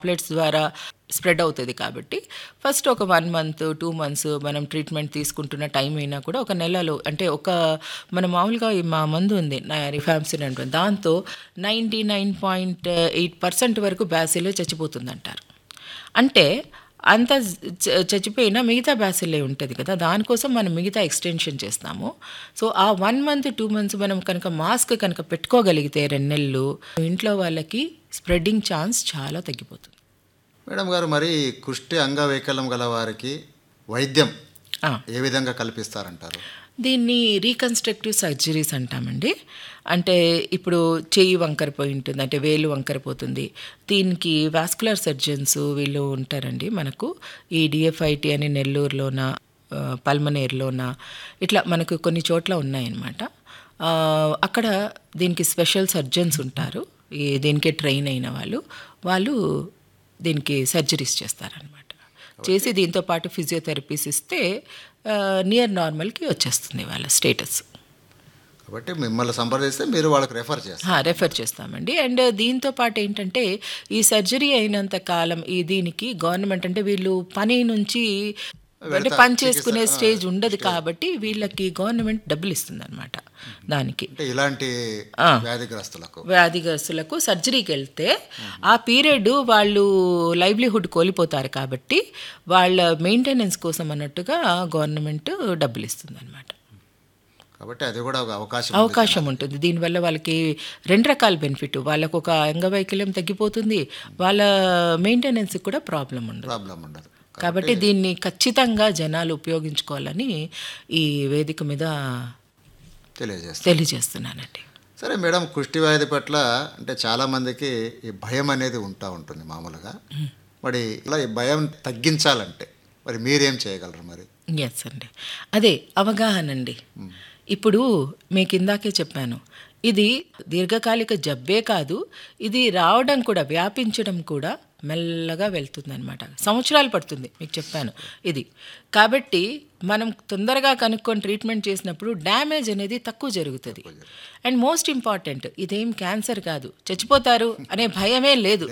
Plates ద్వారా spread అవుతుంది కాబట్టి ఫస్ట్ ఒక వన్ మంత్ టూ మంత్స్ మనం ట్రీట్మెంట్ తీసుకుంటున్న టైం అయినా కూడా ఒక నెలలో అంటే ఒక మన మామూలుగా ఈ మా మందు ఉంది రిఫామ్సిన్ అంటే దాంతో ninety nine point eight percent వరకు బ్యాసిలే చచ్చిపోతుంది అంటారు అంటే అంత చ- చచ్చిపోయినా మిగతా బ్యాసిల్లే ఉంటుంది కదా దానికోసం మనం మిగతా ఎక్స్టెన్షన్ చేస్తాము సో ఆ వన్ మంత్ టూ మంత్స్ మనం కనుక మాస్క్ కనుక పెట్టుకోగలిగితే రెండు నెలలు ఇంట్లో వాళ్ళకి స్ప్రెడ్డింగ్ ఛాన్స్ చాలా తగ్గిపోతుంది మేడం గారు మరి కుష్టి అంగవైకల్యం గల వారికి వైద్యం ఆ. ఏ విధంగా కల్పిస్తారంటారు దీన్ని రీకన్స్ట్రక్టివ్ సర్జరీస్ అంటామండి అంటే ఇప్పుడు చెయ్యి వంకరపోయి ఉంటుంది అంటే వేలు వంకరపోతుంది దీనికి వాస్కులర్ సర్జన్స్ వీళ్ళు ఉంటారండి మనకు ఈ డిఎఫ్ఐటి అని నెల్లూరులోన ఆ, పల్మనేర్లోన ఇట్లా మనకు కొన్ని చోట్ల ఉన్నాయన్నమాట ఆ, అక్కడ దీనికి స్పెషల్ సర్జన్స్ ఉంటారు ఈ దీనికే ట్రైన్ అయిన వాళ్ళు వాళ్ళు దీనికి సర్జరీస్ చేస్తారనమాట చేసి దీంతో పాటు ఫిజియోథెరపీస్ ఇస్తే నియర్ నార్మల్కి వచ్చేస్తుంది వాళ్ళ స్టేటస్ కాబట్టి మిమ్మల్ని సంప్రదిస్తే మీరు వాళ్ళకి రెఫర్ చేస్తారు రెఫర్ చేస్తామండి అండ్ దీంతో పాటు ఏంటంటే ఈ సర్జరీ అయినంత కాలం ఈ దీనికి గవర్నమెంట్ అంటే వీళ్ళు పని నుంచి అంటే వెళ్తారు, పని చేసుకునే చికిత్స, స్టేజ్ ఉండదు కాబట్టి వీళ్ళకి గవర్నమెంట్ డబ్బులు ఇస్తుంది అనమాట దానికి అంటే ఇలాంటి ఆ. వ్యాధిగ్రస్తులకు వ్యాధిగ్రస్తులకు సర్జరీకి వెళ్తే ఆ పీరియడ్ వాళ్ళు లైవ్లీహుడ్ కోల్పోతారు కాబట్టి వాళ్ళ మెయింటెనెన్స్ కోసం అన్నట్టుగా గవర్నమెంట్ డబ్బులు ఇస్తుంది అనమాట కాబట్టి అది కూడా ఒక అవకాశం ఉంది. అవకాశం ఉంటుంది దీనివల్ల వాళ్ళకి రెండు రకాల బెనిఫిట్ వాళ్ళకు ఒక అంగవైకల్యం తగ్గిపోతుంది వాళ్ళ మెయింటెనెన్స్ కూడా ప్రాబ్లం ఉండదు ప్రాబ్లం ఉండదు కాబట్టి దీన్ని ఖచ్చితంగా జనాలు ఉపయోగించుకోవాలని ఈ వేదిక మీద తెలియజేస్తారు తెలియజేస్తున్నానండి సరే మేడం కుష్టి వ్యాధి పట్ల అంటే చాలామందికి ఈ భయం అనేది ఉంటా ఉంటుంది మామూలుగా మరి ఇలా ఈ భయం తగ్గించాలంటే మరి మీరేం చేయగలరు మరి ఎస్ అండి అదే అవగాహన అండి ఇప్పుడు మీకు ఇందాకే చెప్పాను ఇది దీర్ఘకాలిక జబ్బే కాదు ఇది రావడం కూడా వ్యాపించడం కూడా మెల్లగా వెళ్తుందన్నమాట సంవత్సరాలు పడుతుంది మీకు చెప్పాను ఇది కాబట్టి మనం తొందరగా కనుక్కొని ట్రీట్మెంట్ చేసినప్పుడు డ్యామేజ్ అనేది తక్కువ జరుగుతుంది అండ్ మోస్ట్ ఇంపార్టెంట్ ఇదేం క్యాన్సర్ కాదు చచ్చిపోతారు అనే భయమే లేదు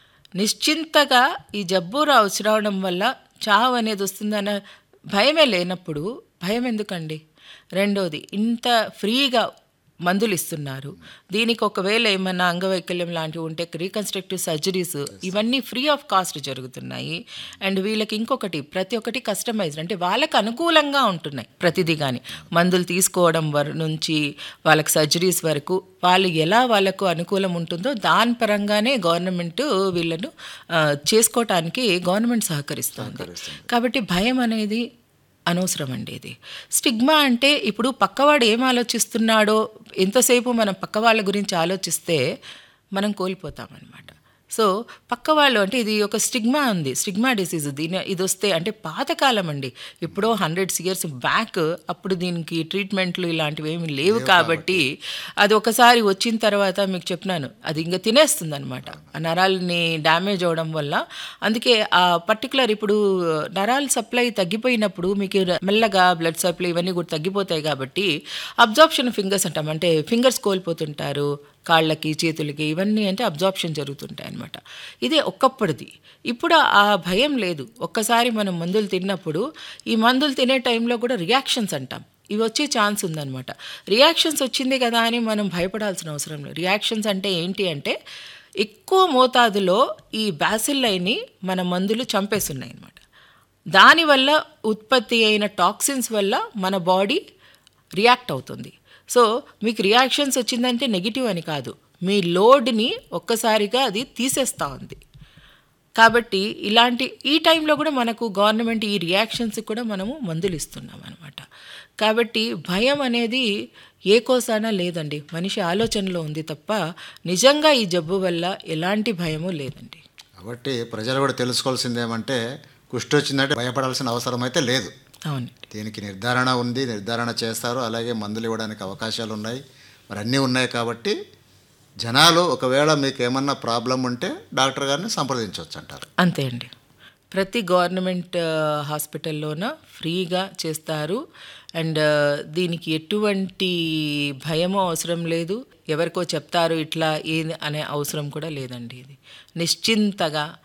నిశ్చింతగా ఈ జబ్బు రావచ్చు రావడం వల్ల చావు అనేది వస్తుందన్న భయమే లేనప్పుడు భయం ఎందుకండి రెండోది ఇంత ఫ్రీగా మందులు ఇస్తున్నారు దీనికి ఒకవేళ ఏమైనా అంగవైకల్యం లాంటివి ఉంటే రీకన్స్ట్రక్టివ్ సర్జరీస్ ఇవన్నీ ఫ్రీ ఆఫ్ కాస్ట్ జరుగుతున్నాయి అండ్ వీళ్ళకి ఇంకొకటి ప్రతి ఒక్కటి కస్టమైజ్డ్ అంటే వాళ్ళకి అనుకూలంగా ఉంటున్నాయి ప్రతిదీ కానీ మందులు తీసుకోవడం వర నుంచి వాళ్ళకి సర్జరీస్ వరకు వాళ్ళు ఎలా వాళ్ళకు అనుకూలం ఉంటుందో దాని పరంగానే గవర్నమెంట్ వీళ్ళను ఆ, చేసుకోవటానికి గవర్నమెంట్ సహకరిస్తుంది కాబట్టి భయం అనేది అనవసరం అండి ఇది స్టిగ్మా అంటే ఇప్పుడు పక్కవాడు ఏం ఆలోచిస్తున్నాడో ఎంతసేపు మనం పక్క వాళ్ళ గురించి ఆలోచిస్తే మనం కోల్పోతామన్నమాట సో పక్క వాళ్ళు అంటే ఇది ఒక స్టిగ్మా ఉంది స్టిగ్మా డిసీజ్ దీని ఇది వస్తే అంటే పాతకాలం అండి ఎప్పుడో హండ్రెడ్స్ ఇయర్స్ బ్యాక్ అప్పుడు దీనికి ట్రీట్మెంట్లు ఇలాంటివి ఏమి లేవు కాబట్టి అది ఒకసారి వచ్చిన తర్వాత మీకు చెప్పినాను అది ఇంకా తినేస్తుంది అనమాట ఆ నరాలని డ్యామేజ్ అవడం వల్ల అందుకే ఆ పర్టికులర్ ఇప్పుడు నరాల సప్లై తగ్గిపోయినప్పుడు మీకు మెల్లగా బ్లడ్ సప్లై ఇవన్నీ కూడా తగ్గిపోతాయి కాబట్టి అబ్జార్ప్షన్ ఫింగర్స్ అంటాం అంటే ఫింగర్స్ కోల్పోతుంటారు కాళ్ళకి చేతులకి ఇవన్నీ అంటే అబ్జార్ప్షన్ జరుగుతుంటాయి అనమాట ఇదే ఒక్కప్పటిది ఇప్పుడు ఆ భయం లేదు ఒక్కసారి మనం మందులు తిన్నప్పుడు ఈ మందులు తినే టైంలో కూడా రియాక్షన్స్ అంటాం ఇవి వచ్చే ఛాన్స్ ఉందన్నమాట రియాక్షన్స్ వచ్చింది కదా అని మనం భయపడాల్సిన అవసరం లేదు రియాక్షన్స్ అంటే ఏంటి అంటే ఎక్కువ మోతాదులో ఈ బ్యాసిల్లైని మన మందులు చంపేస్తున్నాయి అన్నమాట దానివల్ల ఉత్పత్తి అయిన టాక్సిన్స్ వల్ల మన బాడీ రియాక్ట్ అవుతుంది సో మీకు రియాక్షన్స్ వచ్చిందంటే నెగిటివ్ అని కాదు మీ లోడ్ని ఒక్కసారిగా అది తీసేస్తూ ఉంది కాబట్టి ఇలాంటి ఈ టైంలో కూడా మనకు గవర్నమెంట్ ఈ రియాక్షన్స్ కూడా మనము మందులు ఇస్తున్నాం అనమాట కాబట్టి భయం అనేది ఏ కోసానా లేదండి మనిషి ఆలోచనలో ఉంది తప్ప నిజంగా ఈ జబ్బు వల్ల ఎలాంటి భయము లేదండి కాబట్టి ప్రజలు కూడా తెలుసుకోవాల్సింది ఏమంటే కుష్టి వచ్చిందంటే భయపడాల్సిన అవసరం అయితే లేదు అవును దీనికి నిర్ధారణ ఉంది నిర్ధారణ చేస్తారు అలాగే మందులు ఇవ్వడానికి అవకాశాలు ఉన్నాయి మరి అన్నీ ఉన్నాయి కాబట్టి జనాలు ఒకవేళ మీకు ఏమన్నా ప్రాబ్లం ఉంటే డాక్టర్ గారిని సంప్రదించవచ్చు అంటారు అంతే అండి ప్రతి గవర్నమెంట్ హాస్పిటల్లోన ఫ్రీగా చేస్తారు అండ్ దీనికి ఎటువంటి భయము అవసరం లేదు ఎవరికో చెప్తారు ఇట్లా ఏది అనే అవసరం కూడా లేదండి ఇది నిశ్చింతగా